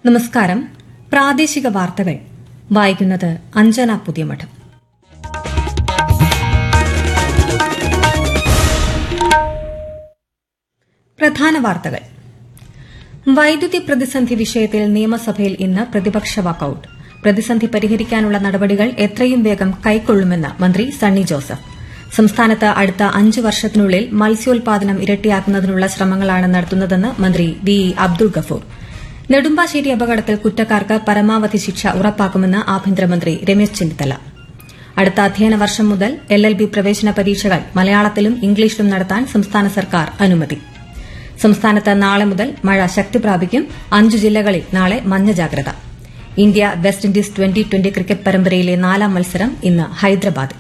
നമസ്കാരം പ്രാദേശിക വാർത്തകൾ വായിക്കുന്നത് അഞ്ജന പുതിയമഠം പ്രധാന വാർത്തകൾ വൈദ്യുതി പ്രതിസന്ധി വിഷയത്തിൽ നിയമസഭയിൽ ഇന്ന് പ്രതിപക്ഷ വാക്കൌട്ട് പ്രതിസന്ധി പരിഹരിക്കാനുള്ള നടപടികൾ എത്രയും വേഗം കൈക്കൊള്ളുമെന്ന് മന്ത്രി സണ്ണി ജോസഫ് സംസ്ഥാനത്ത് അടുത്ത അഞ്ച് വർഷത്തിനുള്ളിൽ മത്സ്യോൽപാദനം ഇരട്ടിയാക്കുന്നതിനുള്ള ശ്രമങ്ങളാണ് നടത്തുന്നതെന്ന് മന്ത്രി വി ഇ അബ്ദുൾ ഗഫൂർ നെടുമ്പാശ്ശേരി അപകടത്തിൽ കുറ്റക്കാർക്ക് പരമാവധി ശിക്ഷ ഉറപ്പാക്കുമെന്ന് ആഭ്യന്തരമന്ത്രി രമേശ് ചെന്നിത്തല അടുത്ത അധ്യയന വർഷം മുതൽ എൽ എൽ ബി പ്രവേശന പരീക്ഷകൾ മലയാളത്തിലും ഇംഗ്ലീഷിലും നടത്താൻ സംസ്ഥാന സർക്കാർ അനുമതി സംസ്ഥാനത്ത് നാളെ മുതൽ മഴ ശക്തി പ്രാപിക്കും അഞ്ചു ജില്ലകളിൽ നാളെ മഞ്ഞ ജാഗ്രത India West Indies twenty twenty cricket പരമ്പരയിലെ നാലാം മത്സരം ഇന്ന് ഹൈദരാബാദിൽ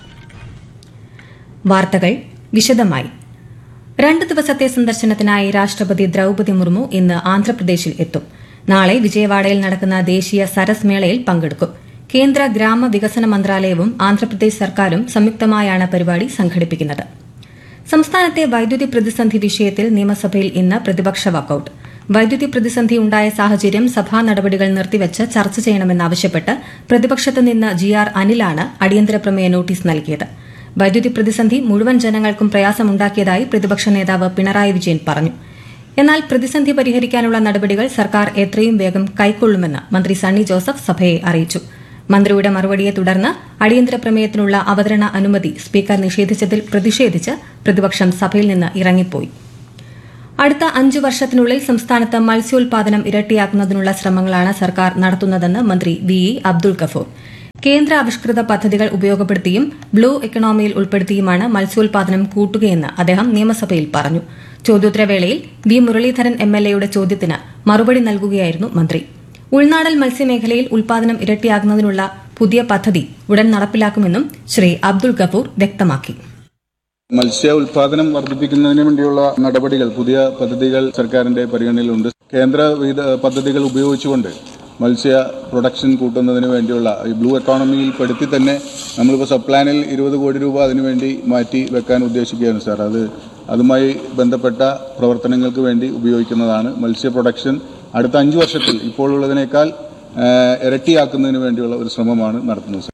വാർത്തകൾ വിശദമായി രണ്ട് ദിവസത്തെ സന്ദർശനത്തിനായി രാഷ്ട്രപതി ദ്രൌപതി മുർമു ഇന്ന് ആന്ധ്രാപ്രദേശിൽ എത്തും നാളെ വിജയവാഡയിൽ നടക്കുന്ന ദേശീയ സരസ് മേളയിൽ പങ്കെടുക്കും കേന്ദ്ര ഗ്രാമവികസന മന്ത്രാലയവും ആന്ധ്രാപ്രദേശ് സർക്കാരും സംയുക്തമായാണ് പരിപാടി സംഘടിപ്പിക്കുന്നത് സംസ്ഥാനത്തെ വൈദ്യുതി പ്രതിസന്ധി വിഷയത്തിൽ നിയമസഭയിൽ ഇന്ന് പ്രതിപക്ഷ വാക്കൌട്ട് വൈദ്യുതി പ്രതിസന്ധി ഉണ്ടായ സാഹചര്യം സഭാ നടപടികൾ നിർത്തിവച്ച് ചർച്ച ചെയ്യണമെന്നാവശ്യപ്പെട്ട് പ്രതിപക്ഷത്ത് നിന്ന് ജി ആർ അനിലാണ് അടിയന്തര പ്രമേയ നോട്ടീസ് നൽകിയത് വൈദ്യുതി പ്രതിസന്ധി മുഴുവൻ ജനങ്ങൾക്കും പ്രയാസമുണ്ടാക്കിയതായി പ്രതിപക്ഷ നേതാവ് പിണറായി വിജയൻ പറഞ്ഞു എന്നാൽ പ്രതിസന്ധി പരിഹരിക്കാനുള്ള നടപടികൾ സർക്കാർ എത്രയും വേഗം കൈക്കൊള്ളുമെന്ന് മന്ത്രി സണ്ണി ജോസഫ് സഭയെ അറിയിച്ചു മന്ത്രിയുടെ മറുപടിയെ തുടർന്ന് അടിയന്തര പ്രമേയത്തിനുള്ള അവതരണ അനുമതി സ്പീക്കർ നിഷേധിച്ചതിൽ പ്രതിഷേധിച്ച് പ്രതിപക്ഷം സഭയിൽ നിന്ന് ഇറങ്ങിപ്പോയി അടുത്ത അഞ്ചു വർഷത്തിനുള്ളിൽ സംസ്ഥാനത്ത് മത്സ്യോൽപാദനം ഇരട്ടിയാക്കുന്നതിനുള്ള ശ്രമങ്ങളാണ് സർക്കാർ നടത്തുന്നതെന്ന് മന്ത്രി വി ഇ അബ്ദുൾ ഗഫൂർ കേന്ദ്ര ആവിഷ്കൃത പദ്ധതികൾ ഉപയോഗപ്പെടുത്തിയും ബ്ലൂ എക്കണോമിയിൽ ഉൾപ്പെടുത്തിയുമാണ് മത്സ്യോൽപാദനം കൂട്ടുകയെന്ന് അദ്ദേഹം നിയമസഭയിൽ പറഞ്ഞു ചോദ്യോത്തരവേളയിൽ വി മുരളീധരൻ എംഎൽഎയുടെ ചോദ്യത്തിന് മറുപടി നൽകുകയായിരുന്നു മന്ത്രി ഉൾനാടൻ മത്സ്യമേഖലയിൽ ഉൽപാദനം ഇരട്ടിയാകുന്നതിനുള്ള പുതിയ പദ്ധതി ഉടൻ നടപ്പിലാക്കുമെന്നും ശ്രീ അബ്ദുൾ ഗഫൂർ വ്യക്തമാക്കി മത്സ്യ ഉൽപാദനം വർദ്ധിപ്പിക്കുന്നതിന് വേണ്ടിയുള്ള നടപടികൾ പുതിയ പദ്ധതികൾ സർക്കാരിന്റെ പരിഗണനയിലുണ്ട് കേന്ദ്ര വിവിധ പദ്ധതികൾ ഉപയോഗിച്ചുകൊണ്ട് മത്സ്യ പ്രൊഡക്ഷൻ കൂട്ടുന്നതിന് വേണ്ടിയുള്ള ഈ ബ്ലൂ എക്കോണമിയിൽ പെടുത്തി തന്നെ നമ്മളിപ്പോൾ സപ്ലാനിൽ ഇരുപത് കോടി രൂപ അതിനുവേണ്ടി മാറ്റി വെക്കാൻ ഉദ്ദേശിക്കുകയാണ് സാർ അത് അതുമായി ബന്ധപ്പെട്ട പ്രവർത്തനങ്ങൾക്ക് വേണ്ടി ഉപയോഗിക്കുന്നതാണ് മത്സ്യ പ്രൊഡക്ഷൻ അടുത്ത അഞ്ച് വർഷത്തിൽ ഇപ്പോൾ ഉള്ളതിനേക്കാൾ ആ, ഇരട്ടിയാക്കുന്നതിന് വേണ്ടിയുള്ള ഒരു ശ്രമമാണ് നടത്തുന്നത് സാർ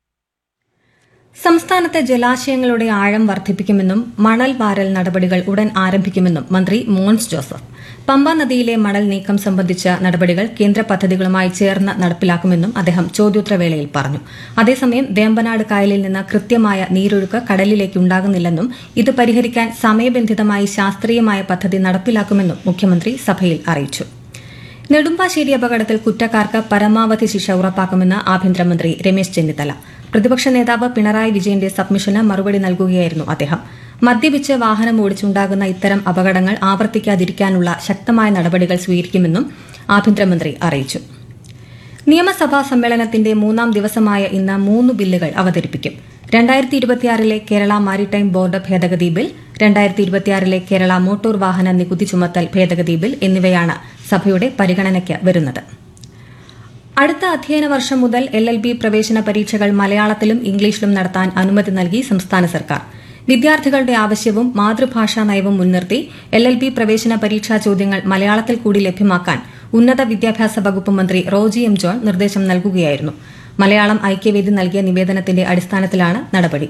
സംസ്ഥാനത്തെ ജലാശയങ്ങളുടെ ആഴം വർദ്ധിപ്പിക്കുമെന്നും മണൽ വാരൽ നടപടികൾ ഉടൻ ആരംഭിക്കുമെന്നും മന്ത്രി മോൻസ് ജോസഫ് പമ്പ നദിയിലെ മണൽ നീക്കം സംബന്ധിച്ച നടപടികൾ കേന്ദ്ര പദ്ധതികളുമായി ചേർന്ന് നടപ്പിലാക്കുമെന്നും അദ്ദേഹം ചോദ്യോത്തരവേളയിൽ പറഞ്ഞു അതേസമയം വേമ്പനാട് കായലിൽ നിന്ന് കൃത്യമായ നീരൊഴുക്ക് കടലിലേക്ക് ഉണ്ടാകുന്നില്ലെന്നും ഇത് പരിഹരിക്കാൻ സമയബന്ധിതമായി ശാസ്ത്രീയമായ പദ്ധതി നടപ്പിലാക്കുമെന്നും മുഖ്യമന്ത്രി സഭയിൽ അറിയിച്ചു നെടുമ്പാശ്ശേരി അപകടത്തിൽ കുറ്റക്കാർക്ക് പരമാവധി ശിക്ഷ ഉറപ്പാക്കുമെന്ന് ആഭ്യന്തരമന്ത്രി രമേശ് ചെന്നിത്തല പ്രതിപക്ഷ നേതാവ് പിണറായി വിജയന്റെ സബ്മിഷന് മറുപടി നൽകുകയായിരുന്നു അദ്ദേഹം മദ്യപിച്ച് വാഹനം ഓടിച്ചുണ്ടാകുന്ന ഇത്തരം അപകടങ്ങൾ ആവർത്തിക്കാതിരിക്കാനുള്ള ശക്തമായ നടപടികൾ സ്വീകരിക്കുമെന്നും ആഭ്യന്തരമന്ത്രി അറിയിച്ചു നിയമസഭാ സമ്മേളനത്തിന്റെ മൂന്നാം ദിവസമായ ഇന്ന് മൂന്ന് ബില്ലുകൾ അവതരിപ്പിക്കും രണ്ടായിരത്തി ഇരുപത്തിയാറിലെ കേരള മാരിടൈം ബോർഡ് ഭേദഗതി ബിൽ രണ്ടായിരത്തി ഇരുപത്തിയാറിലെ കേരള മോട്ടോർ വാഹന നികുതി ചുമത്തൽ ഭേദഗതി ബിൽ എന്നിവയാണ് സഭയുടെ പരിഗണനയ്ക്ക് വരുന്നത് അടുത്ത അധ്യയന വർഷം മുതൽ എൽ എൽ ബി പ്രവേശന പരീക്ഷകൾ മലയാളത്തിലും ഇംഗ്ലീഷിലും നടത്താൻ അനുമതി നൽകി സംസ്ഥാന സർക്കാർ വിദ്യാർത്ഥികളുടെ ആവശ്യവും മാതൃഭാഷാ നയവും മുൻനിർത്തി എൽ എൽ ബി പ്രവേശന പരീക്ഷാ ചോദ്യങ്ങൾ മലയാളത്തിൽ കൂടി ലഭ്യമാക്കാൻ ഉന്നത വിദ്യാഭ്യാസ വകുപ്പ് മന്ത്രി റോജി എം ജോൺ നിർദ്ദേശം നൽകുകയായിരുന്നു മലയാളം ഐക്യവേദി നൽകിയ നിവേദനത്തിന്റെ അടിസ്ഥാനത്തിലാണ് നടപടി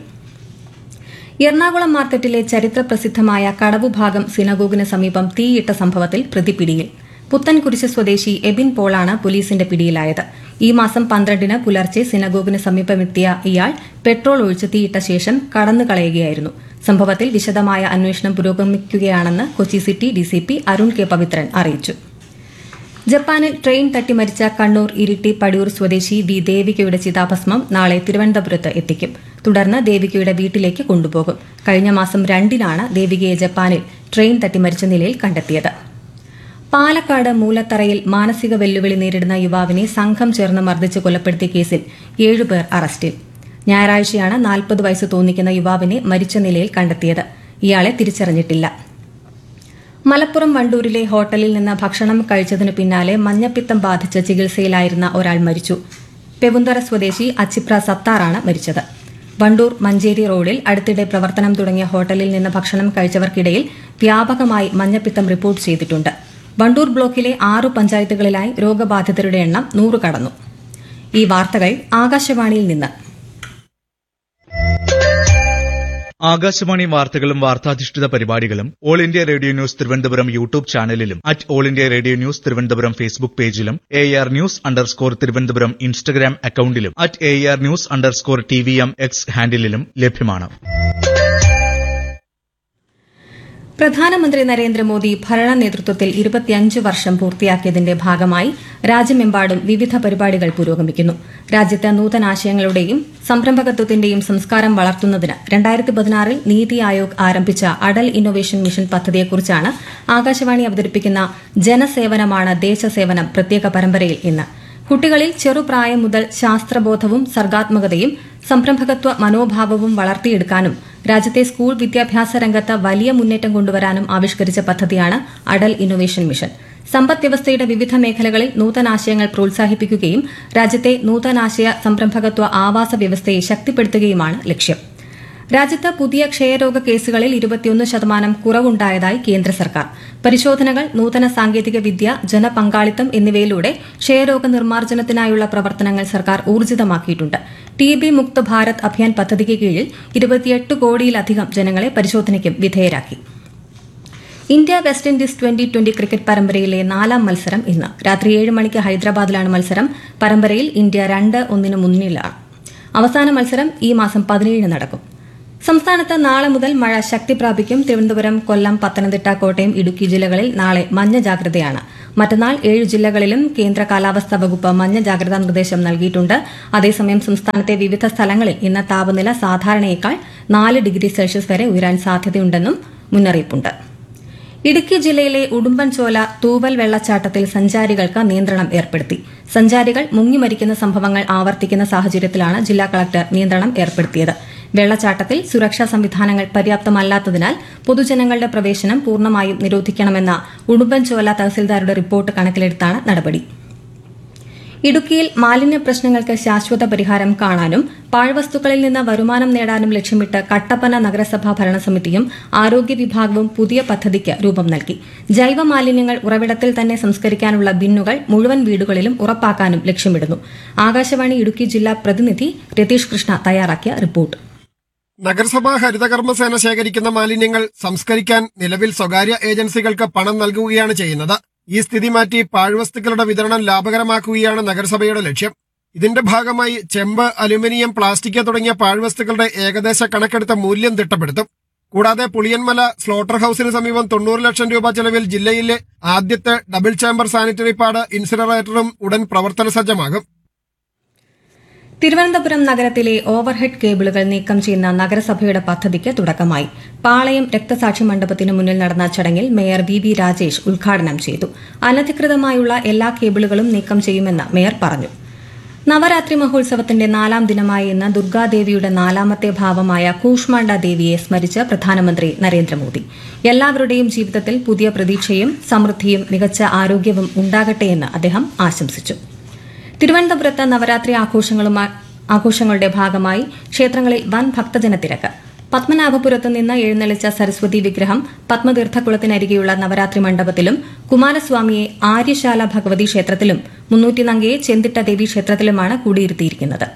എറണാകുളം മാർക്കറ്റിലെ ചരിത്ര പ്രസിദ്ധമായ കടവുഭാഗം സിനഗോഗിന് സമീപം തീയിട്ട സംഭവത്തിൽ പ്രതി പിടിയിൽ പുത്തൻകുരിശ് സ്വദേശി എബിൻ പോളാണ് പോലീസിന്റെ പിടിയിലായത് ഈ മാസം പന്ത്രണ്ടിന് പുലർച്ചെ സിനഗോഗിന് സമീപമെത്തിയ ഇയാൾ പെട്രോൾ ഒഴിച്ച് തീയിട്ട ശേഷം കടന്നുകളയുകയായിരുന്നു സംഭവത്തിൽ വിശദമായ അന്വേഷണം പുരോഗമിക്കുകയാണെന്ന് Kochi city DCP Arun K Pavithran അറിയിച്ചു ജപ്പാനിൽ ട്രെയിൻ തട്ടി മരിച്ച കണ്ണൂർ ഇരിട്ടി പടിയൂർ സ്വദേശി വി ദേവികയുടെ ചിതാഭസ്മം നാളെ തിരുവനന്തപുരത്ത് എത്തിക്കും തുടർന്ന് ദേവികയുടെ വീട്ടിലേക്ക് കൊണ്ടുപോകും കഴിഞ്ഞ മാസം രണ്ടിനാണ് ദേവികയെ ജപ്പാനിൽ ട്രെയിൻ തട്ടി മരിച്ച നിലയിൽ കണ്ടെത്തിയത് പാലക്കാട് മൂലത്തറയിൽ മാനസിക വെല്ലുവിളി നേരിടുന്ന യുവാവിനെ സംഘം ചേർന്ന് മർദ്ദിച്ച് കൊലപ്പെടുത്തിയ കേസിൽ ഏഴുപേർ അറസ്റ്റിൽ ഞായറാഴ്ചയാണ് നാൽപ്പത് വയസ്സ് തോന്നിക്കുന്ന യുവാവിനെ മരിച്ച നിലയിൽ കണ്ടെത്തിയത് ഇയാളെ തിരിച്ചറിഞ്ഞിട്ടില്ല മലപ്പുറം വണ്ടൂരിലെ ഹോട്ടലിൽ നിന്ന് ഭക്ഷണം കഴിച്ചതിനു പിന്നാലെ മഞ്ഞപ്പിത്തം ബാധിച്ച് ചികിത്സയിലായിരുന്ന ഒരാൾ മരിച്ചു പെവുന്തറ സ്വദേശി അച്ചിപ്ര സത്താറാണ് മരിച്ചത് വണ്ടൂർ മഞ്ചേരി റോഡിൽ അടുത്തിടെ പ്രവർത്തനം തുടങ്ങിയ ഹോട്ടലിൽ നിന്ന് ഭക്ഷണം കഴിച്ചവർക്കിടയിൽ വ്യാപകമായി മഞ്ഞപ്പിത്തം റിപ്പോർട്ട് ചെയ്തിട്ടുണ്ട് വണ്ടൂർ ബ്ലോക്കിലെ ആറു പഞ്ചായത്തുകളിലായി രോഗബാധിതരുടെ എണ്ണം നൂറ് കടന്നു ഈ വാർത്തകൾ ആകാശവാണിയിൽ നിന്ന് ആകാശവാണി വാർത്തകളും വാർത്താധിഷ്ഠിത പരിപാടികളും all India radio news Thiruvananthapuram YouTube ചാനലിലും at all India radio news Thiruvananthapuram Facebook പേജിലും A R news underscore Thiruvananthapuram Instagram അക്കൌണ്ടിലും at A R news underscore T V M X ഹാൻഡിലും ലഭ്യമാണ് പ്രധാനമന്ത്രി നരേന്ദ്രമോദി ഭരണ നേതൃത്വത്തിൽ ഇരുപത്തിയഞ്ച് വർഷം പൂർത്തിയാക്കിയതിന്റെ ഭാഗമായി രാജ്യമെമ്പാടും വിവിധ പരിപാടികൾ പുരോഗമിക്കുന്നു രാജ്യത്ത് നൂതനാശയങ്ങളുടെയും സംരംഭകത്വത്തിന്റെയും സംസ്കാരം വളർത്തുന്നതിന് രണ്ടായിരത്തി പതിനാറിൽ നീതി ആയോഗ് ആരംഭിച്ച അടൽ ഇന്നൊവേഷൻ മിഷൻ പദ്ധതിയെക്കുറിച്ചാണ് ആകാശവാണി അവതരിപ്പിക്കുന്ന ജനസേവനമാണ് ദേശസേവനം പ്രത്യേക പരമ്പരയിൽ ഇന്ന് കുട്ടികളിൽ ചെറുപ്രായം മുതൽ ശാസ്ത്രബോധവും സർഗാത്മകതയും സംരംഭകത്വ മനോഭാവവും വളർത്തിയെടുക്കാനും രാജ്യത്തെ സ്കൂൾ വിദ്യാഭ്യാസ രംഗത്ത് വലിയ മുന്നേറ്റം കൊണ്ടുവരാനും ആവിഷ്കരിച്ച പദ്ധതിയാണ് അടൽ ഇന്നൊവേഷൻ മിഷൻ സമ്പദ് വ്യവസ്ഥയുടെ വിവിധ മേഖലകളിൽ നൂതനാശയങ്ങൾ പ്രോത്സാഹിപ്പിക്കുകയും രാജ്യത്തെ നൂതനാശയ സംരംഭകത്വ ആവാസ വ്യവസ്ഥയെ ശക്തിപ്പെടുത്തുകയുമാണ് ലക്ഷ്യം രാജ്യത്ത് പുതിയ ക്ഷയരോഗ കേസുകളിൽ ഇരുപത്തിയൊന്ന് ശതമാനം കുറവുണ്ടായതായി കേന്ദ്ര സർക്കാർ പരിശോധനകൾ നൂതന സാങ്കേതിക വിദ്യ ജനപങ്കാളിത്തം എന്നിവയിലൂടെ ക്ഷയരോഗ നിർമ്മാർജ്ജനത്തിനായുള്ള പ്രവർത്തനങ്ങൾ സർക്കാർ ഊർജിതമാക്കിയിട്ടുണ്ട് ടി ബി മുക്ത് ഭാരത് അഭിയാൻ പദ്ധതിക്ക് കീഴിൽ ഇരുപത്തിയെട്ട് കോടിയിലധികം ജനങ്ങളെ പരിശോധനയ്ക്കും വിധേയരാക്കി India West Indies twenty twenty cricket പരമ്പരയിലെ നാലാം മത്സരം ഇന്ന് രാത്രി ഏഴ് മണിക്ക് ഹൈദരാബാദിലാണ് മത്സരം പരമ്പരയിൽ ഇന്ത്യ രണ്ട് ഒന്നിന് മുന്നിലാണ് അവസാന മത്സരം ഈ മാസം പതിനേഴിന് നടക്കും സംസ്ഥാനത്ത് നാളെ മുതൽ മഴ ശക്തി പ്രാപിക്കും തിരുവനന്തപുരം കൊല്ലം പത്തനംതിട്ട കോട്ടയം ഇടുക്കി ജില്ലകളിൽ നാളെ മഞ്ഞ ജാഗ്രതയാണ് മറ്റന്നാൾ ഏഴ് ജില്ലകളിലും കേന്ദ്ര കാലാവസ്ഥാ വകുപ്പ് മഞ്ഞ ജാഗ്രതാ നിർദ്ദേശം നൽകിയിട്ടുണ്ട് അതേസമയം സംസ്ഥാനത്തെ വിവിധ സ്ഥലങ്ങളിൽ ഇന്ന് താപനില സാധാരണയേക്കാൾ നാല് ഡിഗ്രി സെൽഷ്യസ് വരെ ഉയരാൻ സാധ്യതയുണ്ടെന്നും മുന്നറിയിപ്പുണ്ട് ഇടുക്കി ജില്ലയിലെ ഉടുമ്പൻചോല തൂവൽ വെള്ളച്ചാട്ടത്തിൽ സഞ്ചാരികൾക്ക് നിയന്ത്രണം ഏർപ്പെടുത്തി സഞ്ചാരികൾ മുങ്ങിമരിക്കുന്ന സംഭവങ്ങൾ ആവർത്തിക്കുന്ന സാഹചര്യത്തിലാണ് ജില്ലാ കളക്ടർ നിയന്ത്രണം ഏർപ്പെടുത്തിയത് വെള്ളച്ചാട്ടത്തിൽ സുരക്ഷാ സംവിധാനങ്ങൾ പര്യാപ്തമല്ലാത്തതിനാൽ പൊതുജനങ്ങളുടെ പ്രവേശനം പൂർണ്ണമായും നിരോധിക്കണമെന്ന ഉടുമ്പൻചോല തഹസിൽദാരുടെ റിപ്പോർട്ട് കണക്കിലെടുത്താണ് നടപടി ഇടുക്കിയിൽ മാലിന്യ പ്രശ്നങ്ങൾക്ക് ശാശ്വത പരിഹാരം കാണാനും പാഴ്വസ്തുക്കളിൽ നിന്ന് വരുമാനം നേടാനും ലക്ഷ്യമിട്ട് കട്ടപ്പന നഗരസഭാ ഭരണസമിതിയും ആരോഗ്യ വിഭാഗവും പുതിയ പദ്ധതിക്ക് രൂപം നൽകി ജൈവ മാലിന്യങ്ങൾ ഉറവിടത്തിൽ തന്നെ സംസ്കരിക്കാനുള്ള ബിന്നുകൾ മുഴുവൻ വീടുകളിലും ഉറപ്പാക്കാനും ലക്ഷ്യമിടുന്നു ആകാശവാണി ഇടുക്കി ജില്ലാ പ്രതിനിധി രതീഷ് കൃഷ്ണ തയ്യാറാക്കിയ റിപ്പോർട്ട് നഗരസഭാ ഹരിതകർമ്മസേന ശേഖരിക്കുന്ന മാലിന്യങ്ങൾ സംസ്കരിക്കാൻ നിലവിൽ സ്വകാര്യ ഏജൻസികൾക്ക് പണം നൽകുകയാണ് ചെയ്യുന്നത് ഈ സ്ഥിതി മാറ്റി പാഴ്വസ്തുക്കളുടെ വിതരണം ലാഭകരമാക്കുകയാണ് നഗരസഭയുടെ ലക്ഷ്യം ഇതിന്റെ ഭാഗമായി ചെമ്പ് അലുമിനിയം പ്ലാസ്റ്റിക് തുടങ്ങിയ പാഴ്വസ്തുക്കളുടെ ഏകദേശ കണക്കെടുത്ത മൂല്യം തിട്ടപ്പെടുത്തും കൂടാതെ പുളിയൻമല സ്ലോട്ടർ ഹൌസിന് സമീപം തൊണ്ണൂറ് ലക്ഷം രൂപ ചെലവിൽ ജില്ലയിലെ ആദ്യത്തെ ഡബിൾ ചേംബർ സാനിറ്ററി പാഡ് ഇൻസിനറേറ്ററും ഉടൻ പ്രവർത്തന സജ്ജമാകും തിരുവനന്തപുരം നഗരത്തിലെ ഓവർഹെഡ് കേബിളുകൾ നീക്കം ചെയ്യുന്ന നഗരസഭയുടെ പദ്ധതിക്ക് തുടക്കമായി പാളയം രക്തസാക്ഷി മണ്ഡപത്തിന് മുന്നിൽ നടന്ന ചടങ്ങിൽ മേയർ വി വി രാജേഷ് ഉദ്ഘാടനം ചെയ്തു അനധികൃതമായുള്ള എല്ലാ കേബിളുകളും നീക്കം ചെയ്യുമെന്ന് മേയർ പറഞ്ഞു നവരാത്രി മഹോത്സവത്തിന്റെ നാലാം ദിനമായ ഇന്ന് ദുർഗാദേവിയുടെ നാലാമത്തെ ഭാവമായ കൂഷ്മാണ്ഡ ദേവിയെ സ്മരിച്ച് പ്രധാനമന്ത്രി നരേന്ദ്രമോദി എല്ലാവരുടെയും ജീവിതത്തിൽ പുതിയ പ്രതീക്ഷയും സമൃദ്ധിയും മികച്ച ആരോഗ്യവും ഉണ്ടാകട്ടെയെന്ന് അദ്ദേഹം ആശംസിച്ചു തിരുവനന്തപുരത്ത് നവരാത്രി ആഘോഷങ്ങളുമായി ആഘോഷങ്ങളുടെ ഭാഗമായി ക്ഷേത്രങ്ങളിൽ വൻ ഭക്തജന തിരക്ക് പത്മനാഭപുരത്ത് നിന്ന് എഴുന്നള്ളിച്ച സരസ്വതി വിഗ്രഹം പത്മതീർത്ഥക്കുളത്തിനരികെയുള്ള നവരാത്രി മണ്ഡപത്തിലും കുമാരസ്വാമിയെ ആര്യശാല ഭഗവതി ക്ഷേത്രത്തിലും മുന്നൂറ്റിനങ്കയെ ചെന്തിട്ട ദേവി ക്ഷേത്രത്തിലുമാണ് കൂടിയിരുത്തിയിരിക്കുന്നത്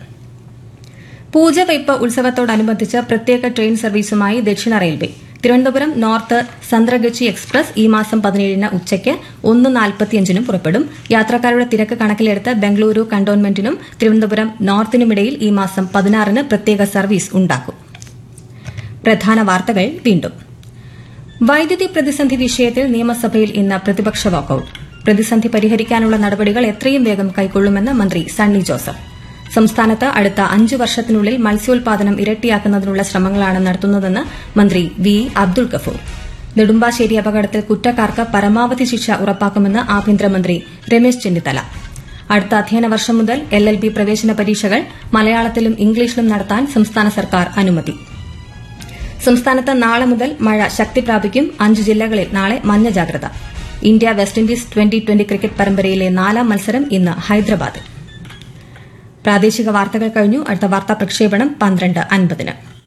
പൂജവയ്പ് ഉത്സവത്തോടനുബന്ധിച്ച് പ്രത്യേക ട്രെയിൻ സർവീസുമായി ദക്ഷിണ railway Thiruvananthapuram north Santragachi express ഈ മാസം പതിനേഴിന് ഉച്ചയ്ക്ക് ഒന്ന് നാൽപ്പത്തിയഞ്ചിനും പുറപ്പെടും യാത്രക്കാരുടെ തിരക്ക് കണക്കിലെടുത്ത് ബംഗളൂരു കണ്ടോൺമെന്റിനും തിരുവനന്തപുരം നോർത്തിനുമിടയിൽ ഈ മാസം പതിനാറിന് പ്രത്യേക സർവീസ് ഉണ്ടാക്കും പ്രധാന വാർത്തകൾ വീണ്ടും വൈദ്യുതി പ്രതിസന്ധി വിഷയത്തിൽ നിയമസഭയിൽ ഇന്ന് പ്രതിപക്ഷ വാക്കൌട്ട് പ്രതിസന്ധി പരിഹരിക്കാനുള്ള നടപടികൾ എത്രയും വേഗം കൈക്കൊള്ളുമെന്ന് മന്ത്രി സണ്ണി ജോസഫ് സംസ്ഥാനത്ത് അടുത്ത അഞ്ചു വർഷത്തിനുള്ളിൽ മത്സ്യോൽപാദനം ഇരട്ടിയാക്കുന്നതിനുള്ള ശ്രമങ്ങളാണ് നടത്തുന്നതെന്ന് മന്ത്രി വി അബ്ദുൾ ഗഫൂർ നെടുമ്പാശ്ശേരി അപകടത്തിൽ കുറ്റക്കാർക്ക് പരമാവധി ശിക്ഷ ഉറപ്പാക്കുമെന്ന് ആഭ്യന്തരമന്ത്രി രമേശ് ചെന്നിത്തല അടുത്ത അധ്യയന വർഷം മുതൽ എൽ എൽ ബി പ്രവേശന പരീക്ഷകൾ മലയാളത്തിലും ഇംഗ്ലീഷിലും നടത്താൻ സംസ്ഥാന സർക്കാർ അനുമതി സംസ്ഥാനത്ത് നാളെ മുതൽ മഴ ശക്തി പ്രാപിക്കും അഞ്ച് ജില്ലകളിൽ നാളെ മഞ്ഞ ജാഗ്രത India West Indies twenty twenty cricket പരമ്പരയിലെ നാലാം മത്സരം ഇന്ന് ഹൈദരാബാദിൽ പ്രാദേശിക വാർത്തകൾ കഴിഞ്ഞു അടുത്ത വാർത്താ പ്രക്ഷേപണം പന്ത്രണ്ട് അൻപതിന്